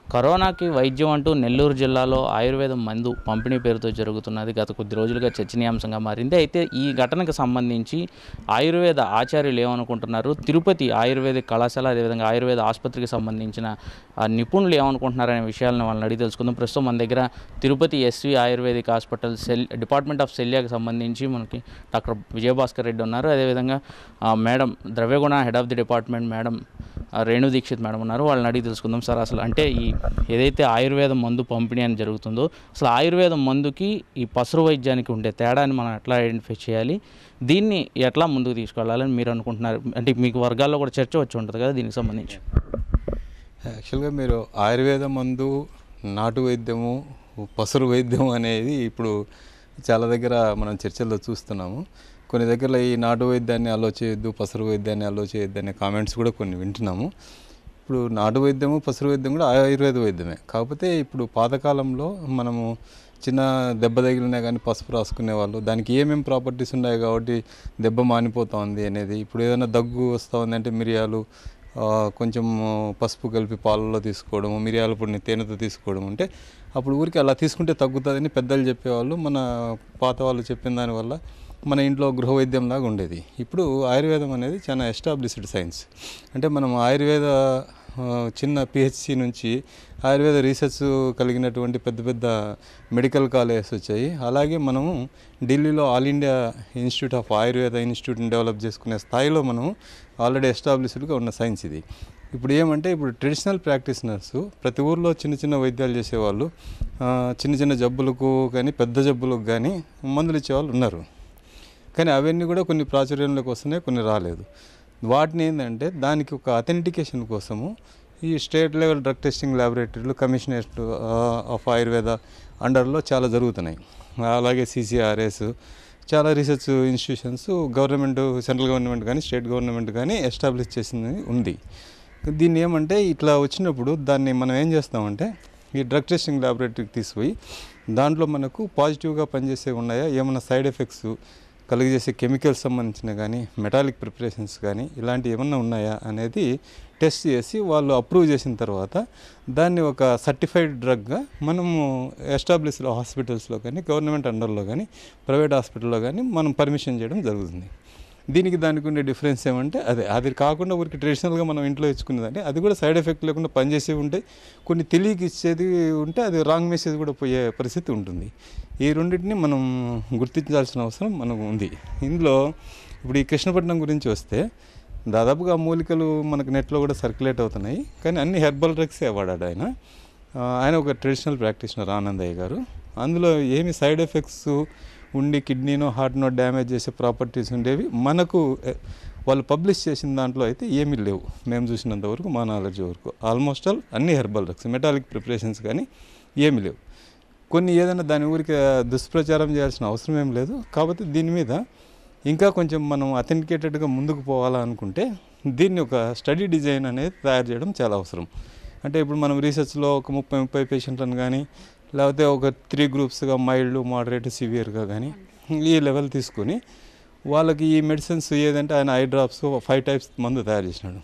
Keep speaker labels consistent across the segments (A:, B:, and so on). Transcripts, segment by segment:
A: కరోనాకి వైద్యం అంటూ నెల్లూరు జిల్లాలో ఆయుర్వేదం మందు పంపిణీ పేరుతో జరుగుతున్నది గత కొద్ది రోజులుగా చర్చనీయాంశంగా మారింది అయితే ఈ ఘటనకు సంబంధించి ఆయుర్వేద ఆచార్యులు ఏమనుకుంటున్నారు తిరుపతి ఆయుర్వేదిక్ కళాశాల అదేవిధంగా ఆయుర్వేద ఆసుపత్రికి సంబంధించిన ఆ, నిపుణులు ఏమనుకుంటున్నారనే విషయాలను వాళ్ళని అడిగి తెలుసుకుందాం ప్రస్తుతం మన దగ్గర Tirupati SV ayurvedic hospital cell department of సెల్యాకి సంబంధించి మనకి డాక్టర్ విజయభాస్కర్ రెడ్డి ఉన్నారు అదేవిధంగా ఆ, మేడం ద్రవ్యగుణ head of the department madam ఆ, రేణు దీక్షిత్ మేడం ఉన్నారు వాళ్ళని అడిగి తెలుసుకుందాం సార్ అసలు అంటే ఈ ఏదైతే ఆయుర్వేద మందు పంపిణీ అని జరుగుతుందో అసలు ఆయుర్వేద మందుకి ఈ పసరు వైద్యానికి ఉండే తేడాని మనం ఎట్లా ఐడెంటిఫై చేయాలి దీన్ని ఎట్లా ముందుకు తీసుకెళ్ళాలని మీరు అనుకుంటున్నారు అంటే మీకు వర్గాల్లో కూడా చర్చ వచ్చి ఉంటుంది కదా దీనికి సంబంధించి
B: యాక్చువల్గా మీరు ఆయుర్వేద మందు నాటు వైద్యము పసరు వైద్యం అనేది ఇప్పుడు చాలా దగ్గర మనం చర్చల్లో చూస్తున్నాము కొన్ని దగ్గర ఈ నాటు వైద్యాన్ని అలో చేయొద్దు పసరు వైద్యాన్ని అలో చేయొద్దు అనే కామెంట్స్ కూడా కొన్ని వింటున్నాము ఇప్పుడు నాటు వైద్యము పసరు వైద్యం కూడా ఆయుర్వేద వైద్యమే కాకపోతే ఇప్పుడు పాతకాలంలో మనము చిన్న దెబ్బ తగిలినా కానీ పసుపు రాసుకునే వాళ్ళు దానికి ఏమేమి ప్రాపర్టీస్ ఉన్నాయి కాబట్టి దెబ్బ మానిపోతా ఉంది అనేది ఇప్పుడు ఏదైనా దగ్గు వస్తూ ఉంది అంటే మిరియాలు ఆ, కొంచెం పసుపు కలిపి పాలలో తీసుకోవడం మిరియాల పొడిని తేనెతో తీసుకోవడం అంటే అప్పుడు ఊరికి అలా తీసుకుంటే తగ్గుతుందని పెద్దలు చెప్పేవాళ్ళు మన పాత వాళ్ళు చెప్పిన దానివల్ల మన ఇంట్లో గృహ వైద్యం లాగా ఉండేది ఇప్పుడు ఆయుర్వేదం అనేది చాలా ఎస్టాబ్లిష్డ్ సైన్స్ అంటే మనం ఆయుర్వేద ఆ, చిన్న పిహెచ్సి నుంచి ఆయుర్వేద రీసెర్చ్ కలిగినటువంటి పెద్ద పెద్ద మెడికల్ కాలేజెస్ వచ్చాయి అలాగే మనము ఢిల్లీలో all India institute of Ayurveda ఇన్స్టిట్యూట్ని డెవలప్ చేసుకునే స్థాయిలో మనం ఆల్రెడీ ఎస్టాబ్లిష్డ్గా ఉన్న సైన్స్ ఇది ఇప్పుడు ఏమంటే ఇప్పుడు ట్రెడిషనల్ ప్రాక్టీషనర్స్ ప్రతి ఊర్లో చిన్న చిన్న వైద్యాలు చేసేవాళ్ళు ఆ, చిన్న చిన్న జబ్బులకు కానీ పెద్ద జబ్బులకు కానీ మందులు ఇచ్చేవాళ్ళు ఉన్నారు కానీ అవన్నీ కూడా కొన్ని ప్రాచుర్యంలోకి వస్తున్నాయి కొన్ని రాలేదు వాటిని ఏంటంటే దానికి ఒక అథెంటికేషన్ కోసము ఈ స్టేట్ లెవెల్ డ్రగ్ టెస్టింగ్ ల్యాబొరేటరీలు కమిషనరేట్ ఆఫ్ ఆయుర్వేద అండర్లో చాలా జరుగుతున్నాయి అలాగే సిసిఆర్ఎస్ చాలా research institutions government central government కానీ స్టేట్ గవర్నమెంట్ కానీ ఎస్టాబ్లిష్ చేసింది ఉంది దీన్ని ఏమంటే ఇట్లా వచ్చినప్పుడు దాన్ని మనం ఏం చేస్తామంటే ఈ డ్రగ్ టెస్టింగ్ ల్యాబొరేటరీకి తీసుకుపోయి దాంట్లో మనకు పాజిటివ్గా పనిచేసే ఉన్నాయా ఏమైనా సైడ్ ఎఫెక్ట్స్ కలిగజేసే కెమికల్స్ సంబంధించిన కానీ మెటాలిక్ ప్రిపరేషన్స్ కానీ ఇలాంటివి ఏమన్నా ఉన్నాయా అనేది టెస్ట్ చేసి వాళ్ళు అప్రూవ్ చేసిన తర్వాత దాన్ని ఒక సర్టిఫైడ్ డ్రగ్గా మనము ఎస్టాబ్లిష్డ్ హాస్పిటల్స్లో కానీ గవర్నమెంట్ అండర్లో కానీ ప్రైవేట్ హాస్పిటల్లో కానీ మనం పర్మిషన్ చేయడం జరుగుతుంది దీనికి దానికి ఉండే డిఫరెన్స్ ఏమంటే అదే అది కాకుండా ఊరికి ట్రెడిషనల్గా మనం ఇంట్లో ఇచ్చుకునేదంటే అది కూడా సైడ్ ఎఫెక్ట్ లేకుండా పనిచేసేవి ఉంటాయి కొన్ని తెలియక ఇచ్చేది ఉంటే అది రాంగ్ మెసేజ్ కూడా పోయే పరిస్థితి ఉంటుంది ఈ రెండింటిని మనం గుర్తించాల్సిన అవసరం మనకు ఉంది ఇందులో ఇప్పుడు ఈ కృష్ణపట్నం గురించి వస్తే దాదాపుగా ఆ మూలికలు మనకు నెట్లో కూడా సర్క్యులేట్ అవుతున్నాయి కానీ అన్ని హెర్బల్ డ్రగ్సే వాడాడు ఆయన ఆ, ఆయన ఒక ట్రెడిషనల్ ప్రాక్టీషనర్ ఆనందయ్య గారు అందులో ఏమి సైడ్ ఎఫెక్ట్స్ ఉండి కిడ్నీనో హార్ట్నో డ్యామేజ్ చేసే ప్రాపర్టీస్ ఉండేవి మనకు ఎ, వాళ్ళు పబ్లిష్ చేసిన దాంట్లో అయితే ఏమీ లేవు మేము చూసినంత వరకు మా నాలెడ్జ్ వరకు ఆల్మోస్ట్ ఆల్ అన్ని హెర్బల్ డ్రగ్స్ మెటాలిక్ ప్రిపరేషన్స్ కానీ ఏమీ లేవు కొన్ని ఏదైనా దాని ఊరికి దుష్ప్రచారం చేయాల్సిన అవసరం ఏం లేదు కాకపోతే దీని మీద ఇంకా కొంచెం మనం అథెంటికేటెడ్గా ముందుకు పోవాలనుకుంటే దీన్ని ఒక స్టడీ డిజైన్ అనేది తయారు చేయడం చాలా అవసరం అంటే ఇప్పుడు మనం రీసెర్చ్లో ఒక ముప్పై ముప్పై పేషెంట్లను కానీ లేకపోతే ఒక త్రీ గ్రూప్స్గా మైల్డ్ మోడరేట్ సివియర్గా కానీ ఈ లెవెల్ తీసుకొని వాళ్ళకి ఈ మెడిసిన్స్ ఏదంటే ఆయన ఐ డ్రాప్స్ ఫైవ్ టైప్స్ మందు తయారు చేసినాడు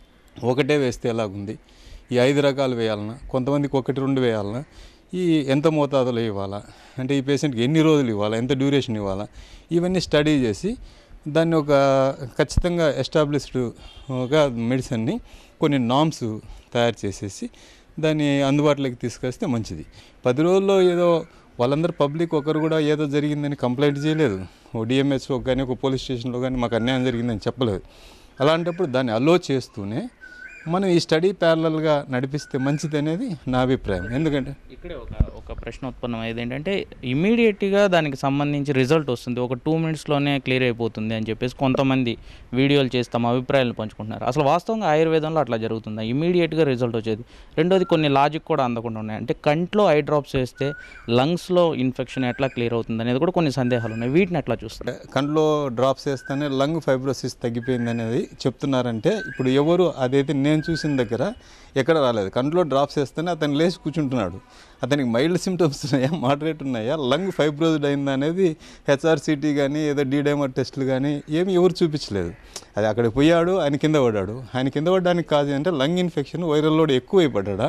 B: ఒకటే వేస్తే ఎలాగుంది ఈ ఐదు రకాలు వేయాలన్నా కొంతమందికి ఒకటి రెండు వేయాలన్నా ఈ ఎంత మోతాదులో ఇవ్వాలా అంటే ఈ పేషెంట్కి ఎన్ని రోజులు ఇవ్వాలా ఎంత డ్యూరేషన్ ఇవ్వాలా ఇవన్నీ స్టడీ చేసి దాన్ని ఒక ఖచ్చితంగా ఎస్టాబ్లిష్డ్గా మెడిసిన్ని కొన్ని నామ్స్ తయారు చేసేసి దాన్ని అందుబాటులోకి తీసుకొస్తే మంచిది పది రోజుల్లో ఏదో వాళ్ళందరూ పబ్లిక్ ఒకరు కూడా ఏదో జరిగిందని కంప్లైంట్ చేయలేదు ఓ డిఎంహెచ్ఓ కానీ ఒక పోలీస్ స్టేషన్లో కానీ మాకు అన్యాయం జరిగిందని చెప్పలేదు అలాంటప్పుడు దాన్ని అలో చేస్తూనే మనం ఈ స్టడీ ప్యారలల్గా నడిపిస్తే మంచిది అనేది నా అభిప్రాయం ఎందుకంటే
A: ఇక్కడే ఒక ఒక ప్రశ్న ఉత్పన్నం అయ్యేది ఏంటంటే ఇమీడియట్గా దానికి సంబంధించి రిజల్ట్ వస్తుంది ఒక టూ మినిట్స్లోనే క్లియర్ అయిపోతుంది అని చెప్పేసి కొంతమంది వీడియోలు చేసి తమ అభిప్రాయాలను పంచుకుంటున్నారు అసలు వాస్తవంగా ఆయుర్వేదంలో అట్లా జరుగుతుందా ఇమీడియట్గా రిజల్ట్ వచ్చేది రెండోది కొన్ని లాజిక్ కూడా అందకుండా ఉన్నాయి అంటే కంట్లో ఐ డ్రాప్స్ వేస్తే లంగ్స్లో ఇన్ఫెక్షన్ ఎట్లా క్లియర్ అవుతుంది అనేది కూడా కొన్ని సందేహాలు ఉన్నాయి వీటిని ఎట్లా చూస్తారు
B: కంట్లో డ్రాప్స్ వేస్తేనే లంగ్ ఫైబ్రోసిస్ తగ్గిపోయింది అనేది చెప్తున్నారంటే ఇప్పుడు ఎవరు అదైతే నేను చూసిన దగ్గర ఎక్కడ రాలేదు కంట్లో డ్రాప్స్ వేస్తేనే అతను లేచి కూర్చుంటున్నాడు అతనికి మైల్డ్ సిమ్టమ్స్ ఉన్నాయా మోడరేట్ ఉన్నాయా లంగ్ ఫైబ్రోజ్డ్ అయిందా అనేది హెచ్ఆర్సిటీ కానీ ఏదో డీడైమర్ టెస్టులు కానీ ఏమి ఎవరు చూపించలేదు అది అక్కడికి పోయాడు ఆయన కింద పడ్డాడు ఆయన కింద పడడానికి కాదు అంటే లంగ్ ఇన్ఫెక్షన్ వైరల్ లోడ్ ఎక్కువ అయిపడ్డా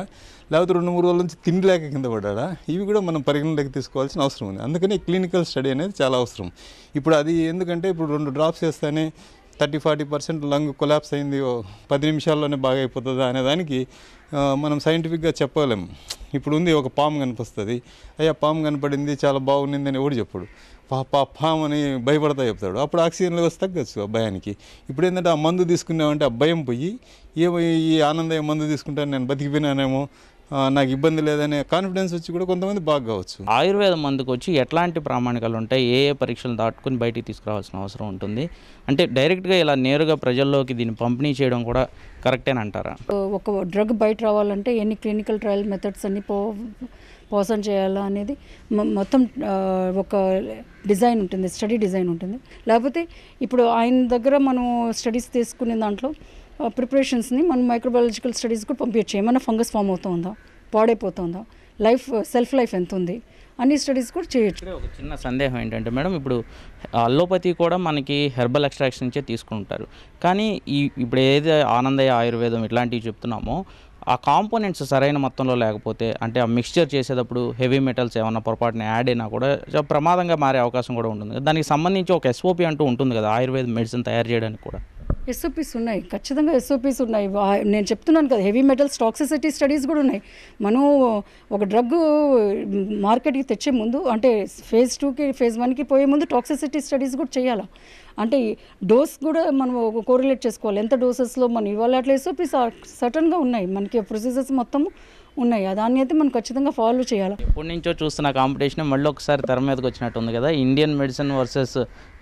B: లేకపోతే రెండు మూడు రోజుల నుంచి తిండి లేక కింద పడ్డా ఇవి కూడా మనం పరిగణలోకి తీసుకోవాల్సిన అవసరం ఉంది అందుకని క్లినికల్ స్టడీ అనేది చాలా అవసరం ఇప్పుడు అది ఎందుకంటే ఇప్పుడు రెండు డ్రాప్స్ వేస్తేనే thirty forty percent lung collapse అయింది ఓ పది నిమిషాల్లోనే బాగా అయిపోతుందా అనే దానికి ఆ, మనం సైంటిఫిక్గా చెప్పలేము ఇప్పుడు ఉంది ఒక పాము కనిపిస్తుంది అయ్యా పాము కనపడింది చాలా బాగుంది అని ఎవడు చెప్పడు పా పా పాము అని భయపడతా చెప్తాడు అప్పుడు ఆక్సిజన్ లెవెల్స్ తగ్గచ్చు ఆ భయానికి ఇప్పుడు ఏంటంటే ఆ మందు తీసుకున్నామంటే ఆ భయం పోయి ఏమో ఈ ఆనందయ్య మందు తీసుకుంటాను నేను బతికిపోయినానేమో ఆ, నాకు ఇబ్బంది లేదనే కాన్ఫిడెన్స్ వచ్చి కూడా కొంతమంది బాగా కావచ్చు
A: ఆయుర్వేద మందుకు వచ్చి ఎట్లాంటి ప్రామాణికాలు ఉంటాయి ఏ ఏ పరీక్షలు దాటుకుని బయటికి తీసుకురావాల్సిన అవసరం ఉంటుంది అంటే డైరెక్ట్గా ఇలా నేరుగా ప్రజల్లోకి దీన్ని పంపిణీ చేయడం కూడా కరెక్టేనంటారా
C: ఒక డ్రగ్ బయట రావాలంటే ఎన్ని క్లినికల్ ట్రయల్ మెథడ్స్ అన్ని పో పోసన్ చేయాలా అనేది మొ- మొత్తం ఆ, ఒక డిజైన్ ఉంటుంది స్టడీ డిజైన్ ఉంటుంది లేకపోతే ఇప్పుడు ఆయన దగ్గర మనం స్టడీస్ తీసుకునే దాంట్లో ప్రిపరేషన్స్ని మనం మైక్రోబయాలజికల్ స్టడీస్ కూడా పంపించచ్చు ఏమైనా ఫంగస్ ఫామ్ అవుతుందా పాడైపోతుందా లైఫ్ సెల్ఫ్ లైఫ్ ఎంత ఉంది అన్ని స్టడీస్ కూడా చేయొచ్చు
A: ఇక్కడే ఒక చిన్న సందేహం ఏంటంటే మేడం ఇప్పుడు అల్లోపతి కూడా మనకి హెర్బల్ ఎక్స్ట్రాక్షన్ నుంచే తీసుకుంటారు కానీ ఈ ఇప్పుడు ఏదైతే ఆనందయ్య ఆయుర్వేదం ఇట్లాంటివి చెప్తున్నామో ఆ కాంపోనెంట్స్ సరైన మొత్తంలో లేకపోతే అంటే ఆ మిక్స్చర్ చేసేటప్పుడు హెవీ మెటల్స్ ఏమన్నా పొరపాటున యాడ్ అయినా కూడా చాలా ప్రమాదంగా మారే అవకాశం కూడా ఉంటుంది దానికి సంబంధించి ఒక ఎస్ఓపి అంటూ ఉంటుంది కదా ఆయుర్వేద మెడిసిన్ తయారు చేయడానికి కూడా
C: ఎస్ఓపీస్ ఉన్నాయి ఖచ్చితంగా ఎస్ఓపీస్ ఉన్నాయి వా- నేను చెప్తున్నాను కదా హెవీ మెటల్స్ టాక్సిసిటీ స్టడీస్ కూడా ఉన్నాయి మనం ఒక డ్రగ్ మార్కెట్కి తెచ్చే ముందు అంటే ఫేజ్ టూకి ఫేజ్ వన్కి పోయే ముందు టాక్సిసిటీ స్టడీస్ కూడా చేయాలి అంటే డోస్ కూడా మనం కోరిలేట్ చేసుకోవాలి ఎంత డోసెస్లో మనం ఇవ్వాలి అట్లా ఎస్ఓపీస్ సటన్గా ఉన్నాయి మనకి ప్రొసీజర్స్ మొత్తం ఉన్నాయి దాన్ని అయితే మనం ఖచ్చితంగా ఫాలో చేయాలి
A: ఎప్పటి నుంచో చూస్తున్న కాంపిటీషన్ మళ్ళీ ఒకసారి తెర మీదకి వచ్చినట్టు ఉంది కదా Indian medicine versus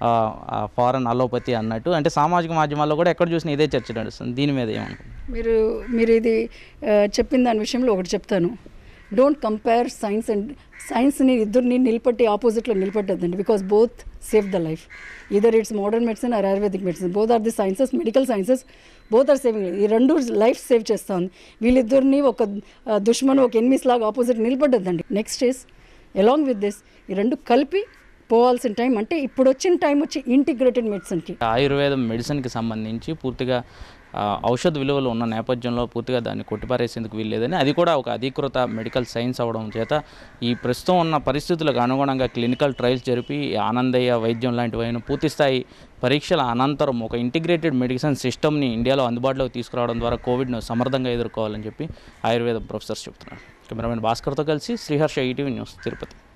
A: foreign allopathy అన్నట్టు అంటే సామాజిక మాధ్యమాల్లో కూడా ఎక్కడ చూసినా ఇదే చర్చ నడుస్తుంది దీని మీద ఏమనుకుంటున్నారు
C: మీరు మీరు ఇది ఆ, చెప్పిన దాని విషయంలో ఒకటి చెప్తాను డోంట్ కంపేర్ సైన్స్ అండ్ సైన్స్ని ఇద్దరిని నిలబట్టి ఆపోజిట్లో నిలబెట్టద్దండి because both save the life either it's modern medicine or ayurvedic medicine both are the sciences medical sciences both are saving ఈ రెండు లైఫ్ సేవ్ చేస్తాను వీళ్ళిద్దరిని ఒక ఆ, దుష్మన్ ఒక ఎనిమిస్ లాగా ఆపోజిట్ నిలబడద్దండి next is along with this ఈ రెండు కలిపి పోవాల్సిన టైం అంటే ఇప్పుడు వచ్చిన టైం వచ్చి ఇంటిగ్రేటెడ్ మెడిసిన్కి
A: ఆయుర్వేదం మెడిసిన్కి సంబంధించి పూర్తిగా ఆ, ఔషధ విలువలు ఉన్న నేపథ్యంలో పూర్తిగా దాన్ని కొట్టిపారేసేందుకు వీల్లేదని అది కూడా ఒక అధీకృత మెడికల్ సైన్స్ అవడం చేత ఈ ప్రస్తుతం ఉన్న పరిస్థితులకు అనుగుణంగా క్లినికల్ ట్రయల్స్ జరిపి ఈ ఆనందయ్య వైద్యం లాంటివైన పూర్తి స్థాయి పరీక్షల అనంతరం ఒక ఇంటిగ్రేటెడ్ మెడిసిన్ సిస్టమ్ని ఇండియాలో అందుబాటులోకి తీసుకురావడం ద్వారా కోవిడ్ను సమర్థంగా ఎదుర్కోవాలని చెప్పి ఆయుర్వేద ప్రొఫెసర్స్ చెప్తున్నారు కెమెరామెన్ భాస్కర్తో కలిసి శ్రీహర్ష ఈటీవీ న్యూస్ తిరుపతి